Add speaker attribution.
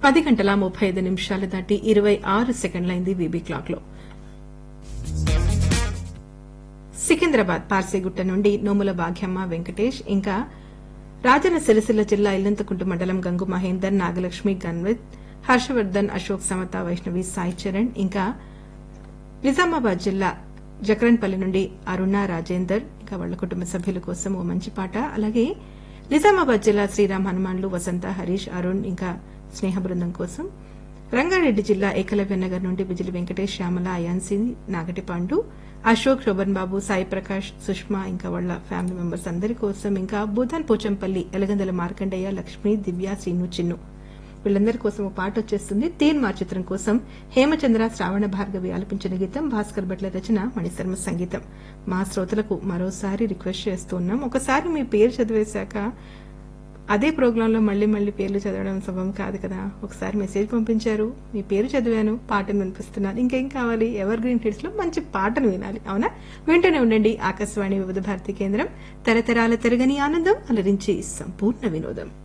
Speaker 1: పది గంటల ముప్పై ఐదు నిమిషాలు దాటి ఇరవై ఆరు సెకండ్లైంది వీబీ క్లాక్ లో సికింద్రాబాద్ పార్సీగుట్ట నుండి నోముల భాగ్యమ్మ వెంకటేష్ ఇంకా రాజన్న సిరిసిల్ల జిల్లా ఇల్లంతకుంట మండలం గంగు మహేందర్ నాగలక్ష్మి గన్విత్ హర్షవర్దన్ అశోక్ సమత వైష్ణవి సాయి చరణ్ ఇంకా నిజామాబాద్ జిల్లా జకరన్పల్లి నుండి అరుణ రాజేందర్ ఇంకా వాళ్ళ కుటుంబ సభ్యుల కోసం ఓ మంచి పాట అలాగే నిజామాబాద్ జిల్లా శ్రీరామ్ హనుమాన్లు వసంత హరీష్ అరుణ్ ఇంకా స్నేహ బృందం కోసం రంగారెడ్డి జిల్లా ఏకలవ్య నగర్ నుండి బిజిలి వెంకటేష్ శ్యామల అయాన్సి నాగటి పాండు అశోక్ శోభన్ బాబు సాయి ప్రకాష్ సుష్మా ఇంకా వాళ్ళ ఫ్యామిలీ మెంబర్స్ అందరి కోసం ఇంకా బుధన్ పోచంపల్లి ఎలగందల మార్కండయ్య లక్ష్మి దివ్య శ్రీను చిన్ను వీళ్ళందరి కోసం ఒక పాట వచ్చేస్తుంది తీన్ మా చిత్రం కోసం హేమచంద్ర శ్రావణ భార్గవి ఆలపించిన గీతం భాస్కర్ భట్ల రచన మణిశర్మ సంగీతం మా శ్రోతలకు మరోసారి రిక్వెస్ట్ చేస్తున్నాం ఒకసారి మీ పేరు చదివేశాక అదే ప్రోగ్రాంలో మళ్ళీ మళ్ళీ పేర్లు చదవడం శుభం కాదు కదా ఒకసారి మెసేజ్ పంపించారు మీ పేరు చదివాను పాటను వినిపిస్తున్నాను ఇంకేం కావాలి ఎవర్ గ్రీన్ హిట్స్ లో మంచి పాటను వినాలి అవునా వింటూనే ఉండండి ఆకాశవాణి వివిధ భారతి కేంద్రం తరతరాల తిరగని ఆనందం అలరించి సంపూర్ణ వినోదం